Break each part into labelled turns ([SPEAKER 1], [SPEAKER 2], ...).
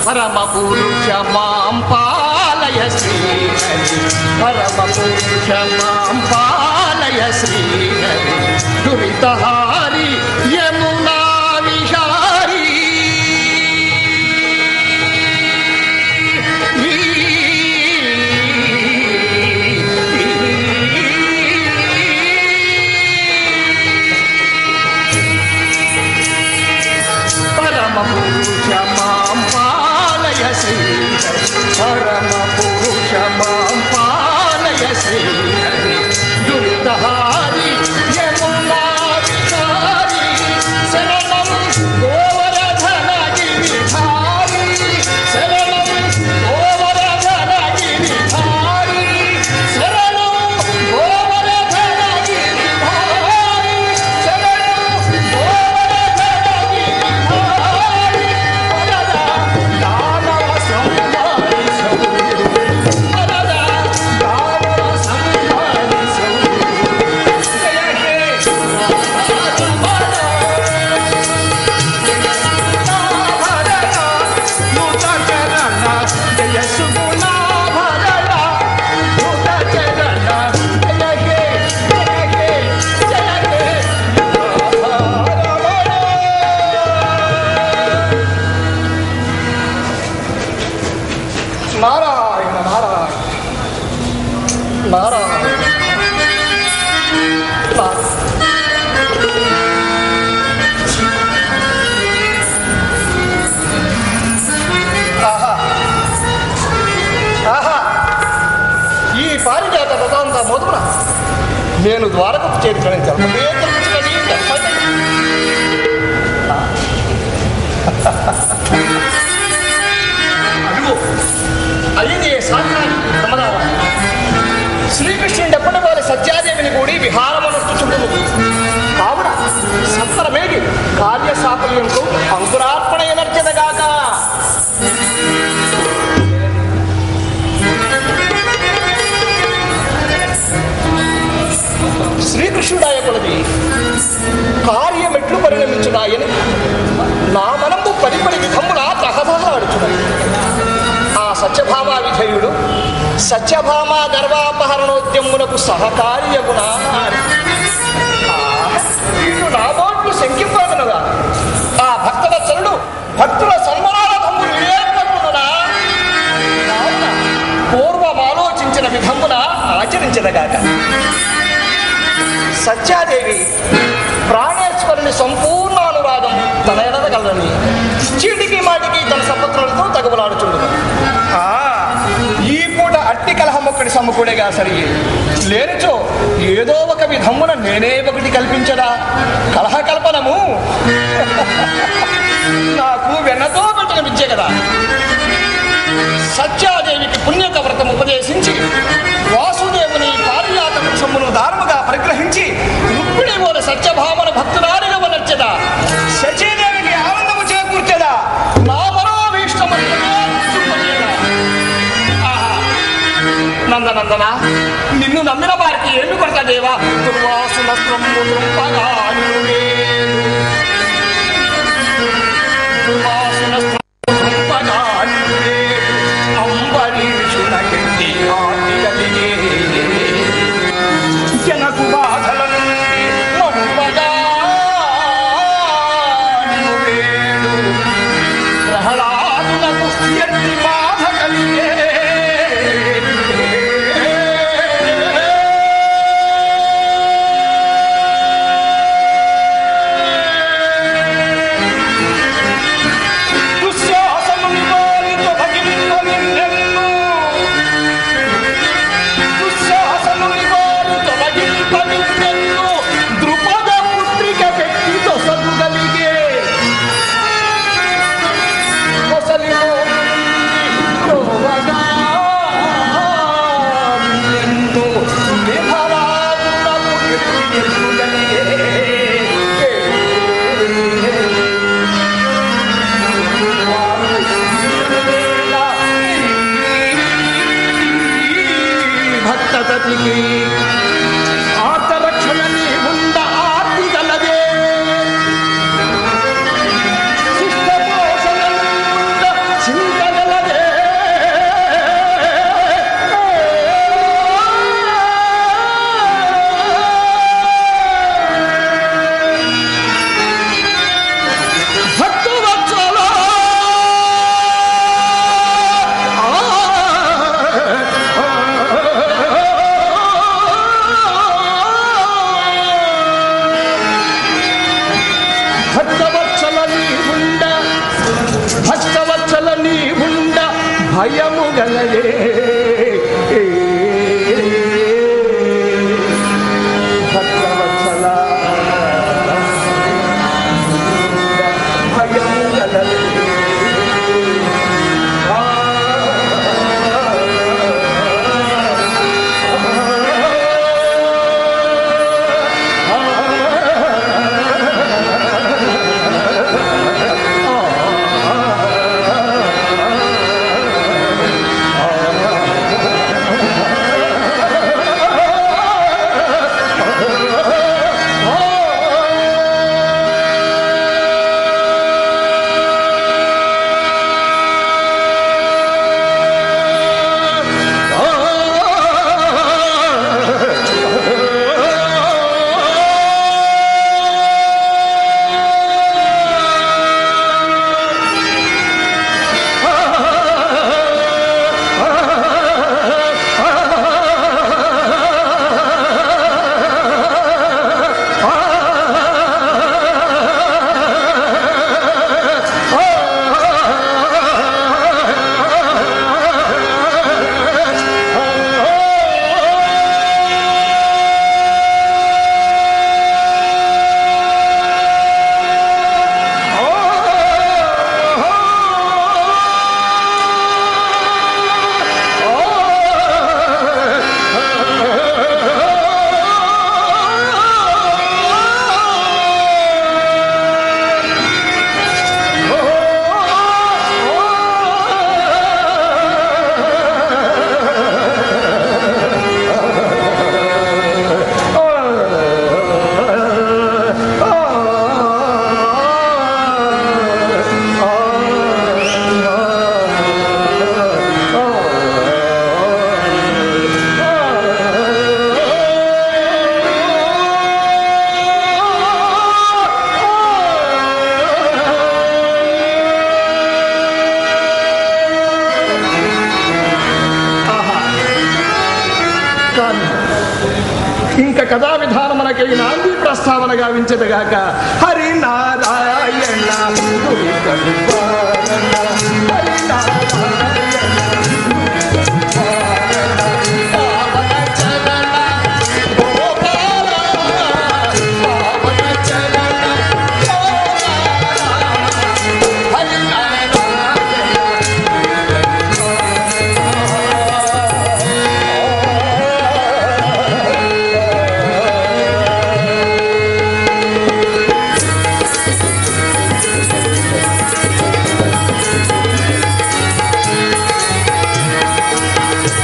[SPEAKER 1] పరమ పురుష మాం పాలయ శ్రీహరి పరమ పురుష మాం పాలయ శ్రీహరి దురితహారి యమునా విహారీ పరమ పురుష మాం పాలయ శ్రీహరి పరమ పురుష మాం పాలయ శ్రీహరి దురితహారి యమునా విహారీ శరణం గోవరధన గిరిధారి శరణం గోవరధన గిరిధారి శరణం గోవరధన గిరిధారి శరణం గోవరధన గిరిధారి వరద దానవ సంహారి సౌరి వరద దానవ సంహారి సౌరి జయ హే నారాయణ నారాయణ నారాయణ నారాయణ ఆహా ఆహా ఈ పారిజాత వ్రతాంత మొదలున నేను ద్వారకపు చేర్చడం జరపదే జరుగుతున్నది జరపదే. అదిగో అయింది సాకారి సమాధానం శ్రీకృష్ణుడు ఎప్పటి వారి సత్యాదేవిని కూడి విహారమనుష్ఠుచుండును కావున సత్వరమేగి కార్య సాఫల్యంకు అంకురార్పణ ఎనర్చదగాక శ్రీకృష్ణుడాయ కొలది కార్యమెట్లు పరిణమించున్నాయని నా మనము పరిపరి విధములా తహతహలాడుచున్నది ఆ సత్యభామ విధేయుడు సత్యభామ గర్వాపహరణోద్యమునకు సహకార్యగుణ వీడు నా బోట్లు శంకింపదనుగా ఆ భక్తవత్సలుడు భక్తుల సన్మానార్థము వివేకమునునా కావున పూర్వం ఆలోచించిన విధమున ఆచరించదగాక సత్యాదేవి ప్రాణేశ్వరుని సంపూర్ణ అనురాగం తన ఎడదగలదని చీటికి మాటికి తన సపత్రులతో తగబలాడుచుండు ఆ, ఈ పూట అట్టి కలహం ఒక్కటి సమ్ముకునేగా సరి లేనిచో ఏదో ఒక విధమున నేనే ఒకటి కల్పించదా కలహ కల్పనము నాకు వెన్నతో పెట్టిన విద్య కదా సత్యాదేవికి పుణ్యక వ్రతం ఉపదేశించి వాసుదేవుని పారిజాత వృక్షమును దారుముగా పరిగ్రహించి రుక్మిణి ఓల సత్యభామన భక్తురాలిగా వనర్చద శచీదేవికి ఆనందము చేకూర్చదా నా మనోభీష్టమని నందనందన నిన్ను నమ్మిన వారికి ఏమి కొరత దేవా దుర్వాసుల దుర్వాసుల అంబరీషున ఎత్తి ఆటిగలిగే జనకు బాధలను మనువగా నిన్ను వేడు ప్రహ్లాదులకు ఎత్తి బాధ కలిగే దుశ్శాసనుని వారితో భగింప నిన్నెన్ను. దుశ్శాసనుని వారితో భగింప నిన్నెన్ను. ద్రుపద పుత్రిక పెట్టి తొసగుగలిగే. కొసలిలో నుండి రోవగా
[SPEAKER 2] భయము గలదే భక్తవత్సల భయము గలదే కానీ ఇంకా కథా విధానం మనకి నాంది ప్రస్తావన గావించదుగాక హరి నారాయణ గురి కరువారణ, హరి నారాయణ పావన చరణ గోపాల, పావన చరణ హరి నారాయణ ఆ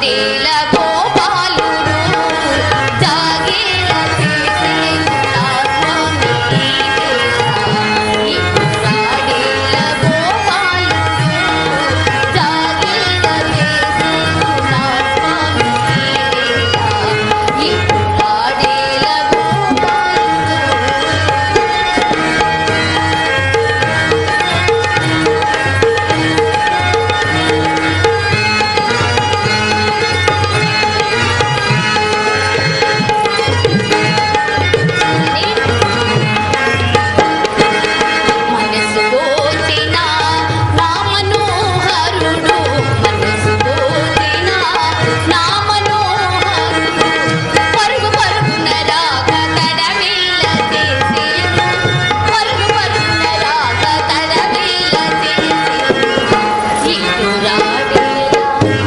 [SPEAKER 3] జాడేల గోపాలుడు జాగేల చేసేను నా స్వామి ఈ జాడేల గోపాలుడు జాగేల చేసేను నా స్వామి ఈ జాడేల గోపాలుడు మనసు దోచిన నా మనోహరుడు మనసు దోచిన నా మనోహరుడు పరుగు పరుగున రాగ తడవేల చేసేను పరుగు పరుగున రాగ తడవేల చేసేను ఇటు రాడేలా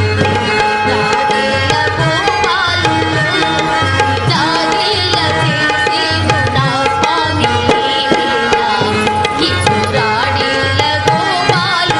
[SPEAKER 3] రాడేల గోపాలుడు జాగేల చేసేను నా స్వామి ఇటు రాడేల గోపాలుడు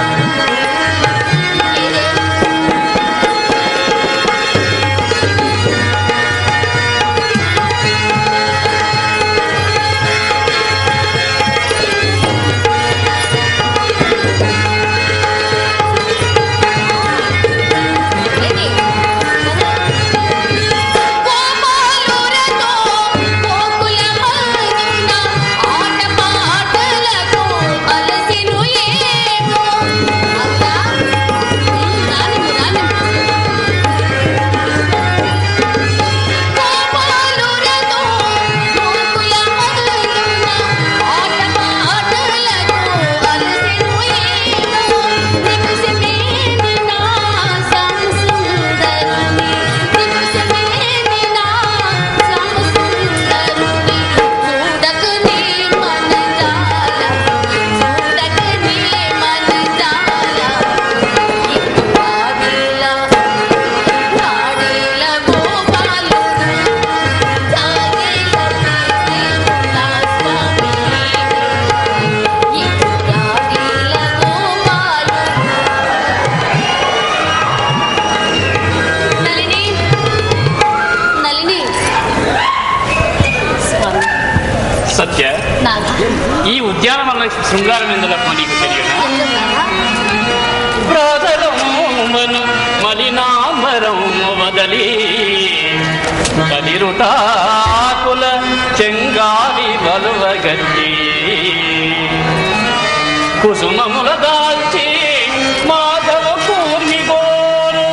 [SPEAKER 3] గోపాలురతో గోకుల మధున ఆట పాటలతో అలసిను ఏమో అత్త రానిమ్ము రానిమ్ము గోపాలురతో గోకుల మధున ఆట పాటలతో అలసిను ఏమో నిమిషమేమి నా సంసుందరుని నిమిషమేమి నా సంసుందరుని చూడకనే మన జాల చూడకనే మన జాల ఇటువాడిలా నాడిల గోపాలుడు జాగేల చేసేను నా స్వామి ఇటువాడిల గోపాలుడు నలిని నలిని స్వామి
[SPEAKER 4] సత్య
[SPEAKER 3] నాథ
[SPEAKER 4] ఈ ఉద్యానవన శృంగారం ఎందులకు నీకు తెలియనా
[SPEAKER 3] ఎందుకలా
[SPEAKER 4] ప్రాతరమును మలినాంబరం వదలి కదిరుటాకుల చెంగావి వలువగట్టి కుసుమముల దాల్చి మాధవ కూర్మి గోరు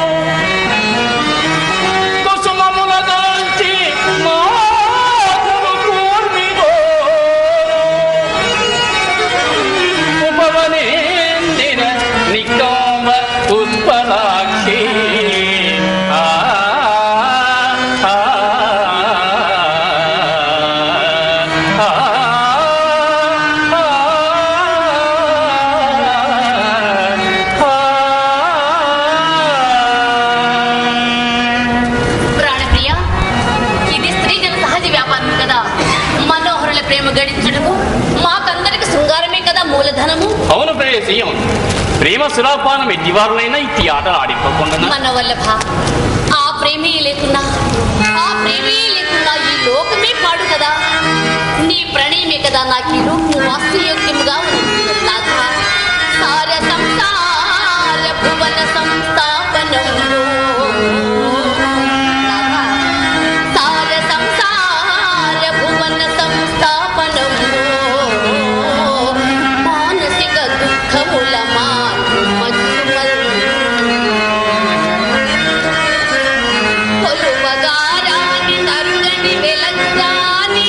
[SPEAKER 4] కుసుమముల దాల్చి మాధవ కూర్మి గోరు ఉపవనేందిన నికంబ ఉత్పలాక్షి ఆ, ఆ, ఆ,
[SPEAKER 3] ప్రాణప్రియ ఇది స్త్రీ జన సహజ వ్యాపారం కదా మనోహరుల ప్రేమ గడించడము మాకందరికి శృంగారమే కదా మూలధనము
[SPEAKER 4] అవును ప్రేయసి అవును ప్రేమ సురాపానం ఎట్టివారులైనా ఇట్టి ఆటలు ఆడిపోకుండా
[SPEAKER 3] మన వల్లభ ఆ ప్రేమే లేకున్నా ఆ ప్రేమే లేకున్నా ఈ లోకమే పాడు కదా నీ ప్రణయమే కదా నాకు ఈ రూపు వాస్తుయోగ్యముగా ఉంది నాథ సార సంసార భువన సంస్థాపనంలో నాథ, సార సంసార భువన సంస్థాపనంలో మానసిక దుఃఖముల మాను మచ్చుమల్ కొలువగారాని తరుణని వెలగురాని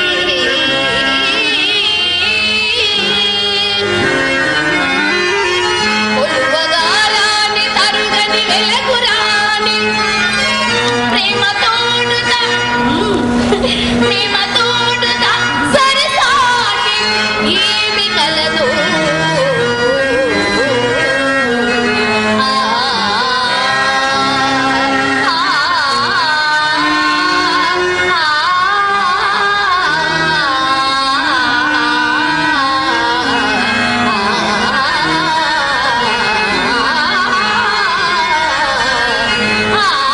[SPEAKER 3] కొలువగారాని తరుణని వెలగురాని ప్రేమ తోడుత ప్రేమ తోడుత సరసాటి ఏమి కలదు ఆ ఆ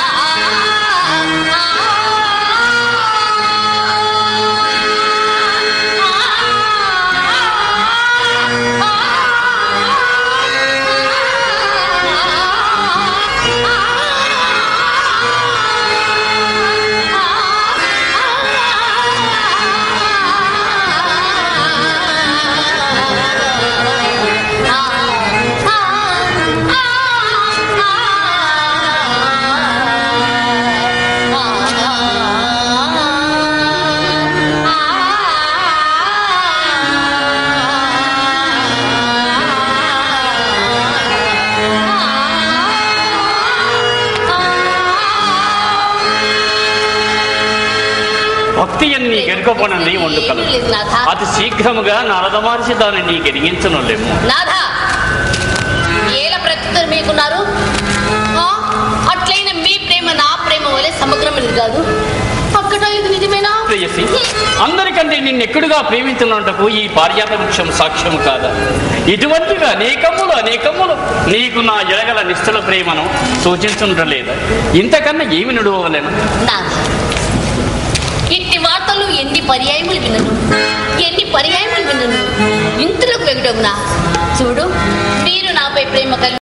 [SPEAKER 4] భక్తి అన్ని గెలుకొపనని వండుకలు
[SPEAKER 3] లేదు నాథ
[SPEAKER 4] అతి శీఘ్రముగా నారద మహర్షి దాన్ని నీ గెలిగించనులేము
[SPEAKER 3] నాథ ఏల ప్రత్యుత్తరం మీకున్నారు ఆ, అట్లయిన మీ ప్రేమ నా ప్రేమ వలె సమగ్రమైనది కాదు అక్కడ ఇది నిజమేనా
[SPEAKER 4] ప్రేయసి అందరికంటే నిన్నెక్కుడుగా ప్రేమించినందుకు ఈ పారిజాత వృక్షం సాక్ష్యం కాదా ఇటువంటివి అనేకములు అనేకములు నీకు నా ఎడగల నిశ్చల ప్రేమను సూచించుండలేదా ఇంతకన్నా ఏమి నడువలేను
[SPEAKER 3] నాథ ఇట్టి వార్తలు ఎన్ని పర్యాయములు వినను ఎన్ని పర్యాయములు వినను ఇంతలోకి వెగడవునా చూడు మీరు నాపై ప్రేమ కలిగి